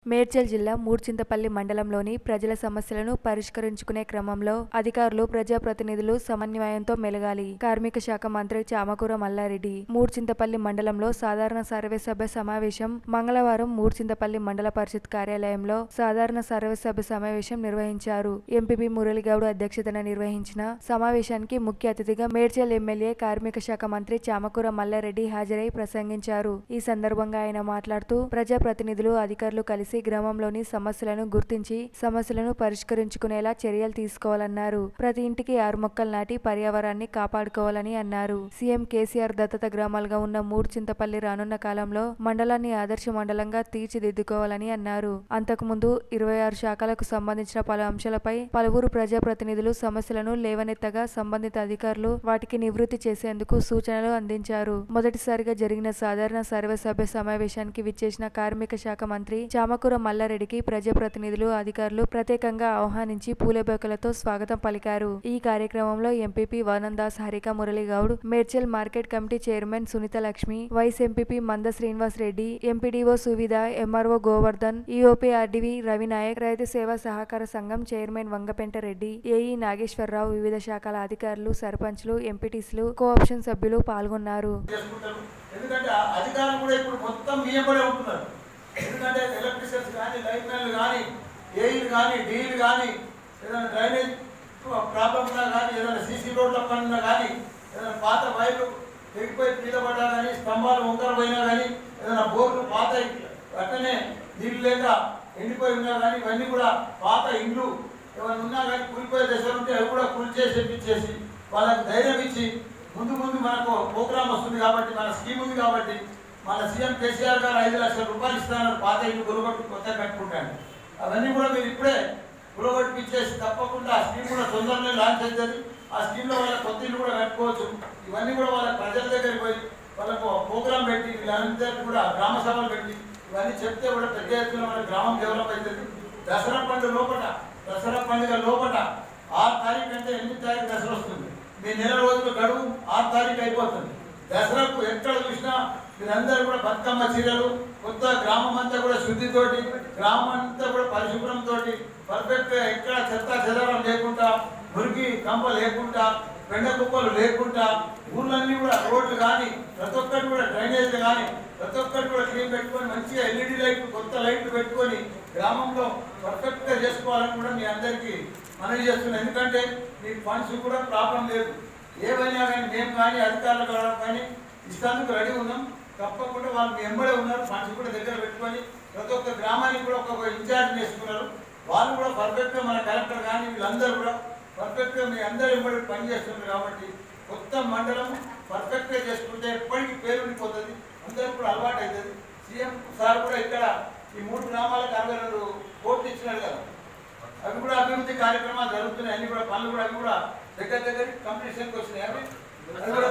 మేడ్చల్ జిల్లా మూర్చింతపల్లి మండలంలోని ప్రజల సమస్యలను పరిష్కరించుకునే క్రమంలో అధికారులు ప్రజాప్రతినిధులు సమన్వయంతో మెలగాలి కార్మిక శాఖ మంత్రి చామకూర మల్లారెడ్డి మూర్చింతపల్లి మండలంలో సాధారణ సర్వసభ్య సమావేశం మంగళవారం మూర్చింతపల్లి మండల పరిషత్ కార్యాలయంలో సాధారణ సర్వసభ్య సమావేశం నిర్వహించారు ఎంపీపీ మురళిగౌడ్ అధ్యక్షతన నిర్వహించిన సమావేశానికి ముఖ్య అతిథిగా మేడ్చల్ ఎమ్మెల్యే కార్మిక శాఖ మంత్రి చామకూర మల్లారెడ్డి హాజరై ప్రసంగించారు ఈ సందర్భంగా ఆయన మాట్లాడుతూ ప్రజాప్రతినిధులు అధికారులు కలిసి గ్రామంలోని సమస్యలను గుర్తించి సమస్యలను పరిష్కరించుకునేలా చర్యలు తీసుకోవాలన్నారు ప్రతి ఇంటికి ఆరు మొక్కలు నాటి పర్యావరణాన్ని కాపాడుకోవాలని అన్నారు సీఎం కేసీఆర్ దత్తత గ్రామాలుగా ఉన్న మూడు చింతపల్లి రానున్న కాలంలో మండలాన్ని ఆదర్శ మండలంగా తీర్చిదిద్దుకోవాలని అన్నారు అంతకుముందు ఇరవై ఆరు శాఖలకు సంబంధించిన పలు అంశాలపై పలువురు ప్రజాప్రతినిధులు సమస్యలను లేవనెత్తగా సంబంధిత అధికారులు వాటికి నివృత్తి చేసేందుకు సూచనలు అందించారు మొదటిసారిగా జరిగిన సాధారణ సర్వసభ్య సమావేశానికి విచ్చేసిన కార్మిక శాఖ మంత్రి చామకూర మల్లారెడ్డికి ప్రజాప్రతినిధులు అధికారులు ప్రత్యేకంగా ఆహ్వానించి పూలబోకలతో స్వాగతం పలికారు ఈ కార్యక్రమంలో MPP Vanandas Harika Muraligoud Medchal market committee chairman Sunitha Lakshmi vice MPP Manda Srinivas Reddy MPDO Suvidha MRO Govardhan EOP RDV Ravinayak రైతు సేవా సహకార సంఘం చైర్మన్ వంగపెంట రెడ్డి ఏఈ నాగేశ్వరరావు వివిధ శాఖల అధికారులు సర్పంచ్లు ఎంపీటీసీలు కోఆప్షన్ సభ్యులు పాల్గొన్నారు చేసుకుంటారు ఎందుకంటే ఆ అధికారులు కూడా ఇప్పుడు మొత్తం మీయబడే ఉంటున్నారు ఎందుకంటే ఎలక్ట్రిషియన్స్ కానీ లైన్ మ్యాన్లు కానీ ఏఈలు కానీ డీలు కానీ ఏదైనా డ్రైనేజ్ ప్రాబ్లం ఉన్నా కానీ ఏదైనా సీసీ రోడ్ల పని ఉన్నా కానీ ఏదైనా పాత వైర్లు తెగిపోయి మీద పడ్డా కానీ స్తంభాలు వంకర పోయినా కానీ ఏదైనా బోర్లు పాత అట్లనే నీళ్ళు లేక ఎండిపోయి ఉన్నా కానీ ఇవన్నీ కూడా పాత ఇండ్లు ఏమైనా ఉన్నా కానీ కూలిపోయే దశలు ఉంటే అవి కూడా కూలి చేసి ఇప్పించేసి వాళ్ళకి ధైర్యం ఇచ్చి ముందు ముందు మనకు ప్రోగ్రామ్ వస్తుంది కాబట్టి మన స్కీమ్ ఉంది కాబట్టి మన సీఎం కేసీఆర్ గారు ఐదు లక్షల రూపాయలు ఇస్తున్నారు పాత ఇల్లు గురగొట్టు కొత్త కట్టుకుంటాను అవన్నీ కూడా మీరు ఇప్పుడే గురగొట్టించేసి తప్పకుండా ఆ స్కీమ్ కూడా తొందరలో లాంచ్ అవుతుంది ఆ స్కీమ్లో వాళ్ళ కొత్త ఇల్లు కూడా కట్టుకోవచ్చు ఇవన్నీ కూడా వాళ్ళ ప్రజల దగ్గరికి పోయి వాళ్ళకు ప్రోగ్రామ్ పెట్టి వీళ్ళందరికీ కూడా గ్రామ సభలు పెట్టి ఇవన్నీ చెప్తే కూడా పెద్ద ఎత్తున మన గ్రామం డెవలప్ అవుతుంది దసరా పండుగ లోపల దసరా పండుగ లోపల ఆరు తారీఖు అంటే ఎనిమిది తారీఖు దసరా వస్తుంది మీ నెల రోజుల గడువు ఆరు తారీఖు అయిపోతుంది దసరాకు ఎక్కడ చూసినా మీరందరూ కూడా బతుకమ్మ చీరలు కొత్త గ్రామం అంతా కూడా శుద్ధితోటి గ్రామం అంతా కూడా పరిశుభ్రంతో పర్ఫెక్ట్ ఎక్కడ చెత్త చెదరం లేకుండా మురికి కంప లేకుండా పెండ కుప్పలు లేకుండా ఊర్లన్నీ కూడా రోడ్లు కానీ ప్రతి ఒక్కటి కూడా డ్రైనేజ్ కానీ ప్రతి ఒక్కటి కూడా క్లీన్ పెట్టుకొని మంచిగా ఎల్ఈడి లైట్లు కొత్త లైట్లు పెట్టుకొని గ్రామంలో పర్ఫెక్ట్ గా చేసుకోవాలని కూడా మీ అందరికీ మనవి చేస్తున్నాం ఎందుకంటే మీ ఫండ్స్ కూడా ప్రాబ్లం లేదు ఏవైనా కానీ మేము కానీ అధికారులు కావడం కానీ ఇస్తానికి రెడీ ఉన్నాం తప్పకుండా వాళ్ళు మీ ఎంబడే ఉన్నారు ఫండ్స్ కూడా దగ్గర పెట్టుకొని ప్రతి ఒక్క గ్రామానికి కూడా ఒక్కొక్క ఇన్ఛార్జ్ చేసుకున్నారు వాళ్ళు కూడా పర్ఫెక్ట్గా మన కలెక్టర్ కానీ వీళ్ళందరూ కూడా పర్ఫెక్ట్గా మీ అందరూ ఎంబడి పనిచేస్తున్నారు కాబట్టి కొత్త మండలం పర్ఫెక్ట్గా చేసుకుంటే ఎప్పటికీ పేరు ఉండిపోతుంది అందరికి కూడా అలవాటు అవుతుంది సీఎం సార్ కూడా ఇక్కడ ఈ మూడు గ్రామాలకు అరవై రెండు కోట్లు ఇచ్చినారు కదా అవి కూడా అభివృద్ధి కార్యక్రమాలు జరుగుతున్నాయి అన్ని కూడా పనులు కూడా అవి కూడా దగ్గర దగ్గర కంప్లీషన్కి వచ్చినాయి అవి అది కూడా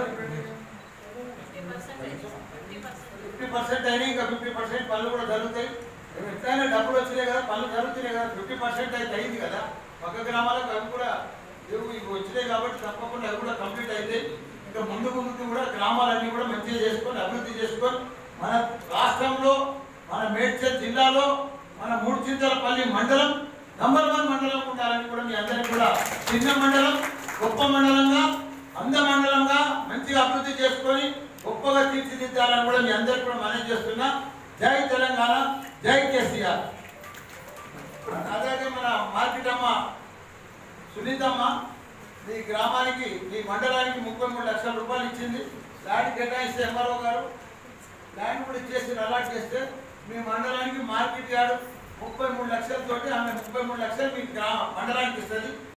ఫిఫ్టీ పర్సెంట్ అయినాయి ఇంకా ఫిఫ్టీ పర్సెంట్ పనులు కూడా జరుగుతాయి మేము ఎట్లయినా డబ్బులు వచ్చినాయి కదా పనులు జరుగుతున్నాయి కదా ఫిఫ్టీ పర్సెంట్ అయితే అయింది కదా పక్క గ్రామాలకు అవి కూడా ఇవి ఇవి వచ్చినాయి కాబట్టి తప్పకుండా అవి కూడా కంప్లీట్ అవుతాయి ఇంకా ముందు ముందు కూడా గ్రామాలన్నీ కూడా మంచిగా చేసుకొని అభివృద్ధి చేసుకొని మన రాష్ట్రంలో మన మేడ్చల్ జిల్లాలో మన మూడు చింతలపల్లి మండలం నంబర్ వన్ మండలం ఉండాలని కూడా మీ అందరికీ కూడా చిన్న మండలం గొప్ప మండలంగా అంద మండలంగా మంచిగా అభివృద్ధి చేసుకొని గొప్పగా తీర్చిదిద్దాలని కూడా మీ అందరికీ కూడా మనం చేస్తున్నా జై తెలంగాణ జై కేసీఆర్ అలాగే మన మార్కెట్ అమ్మ సునీతమ్మ మీ గ్రామానికి మీ మండలానికి ముప్పై మూడు లక్షల రూపాయలు ఇచ్చింది ల్యాండ్ కేటాయిస్తే ఎంఆర్ఓ గారు ల్యాండ్ కూడా ఇచ్చేసి అలాట్ చేస్తే మీ మండలానికి మార్కెట్ యార్డు ముప్పై మూడు లక్షలతోటి ఆమె ముప్పై మూడు లక్షలు మీ గ్రామ మండలానికి ఇస్తుంది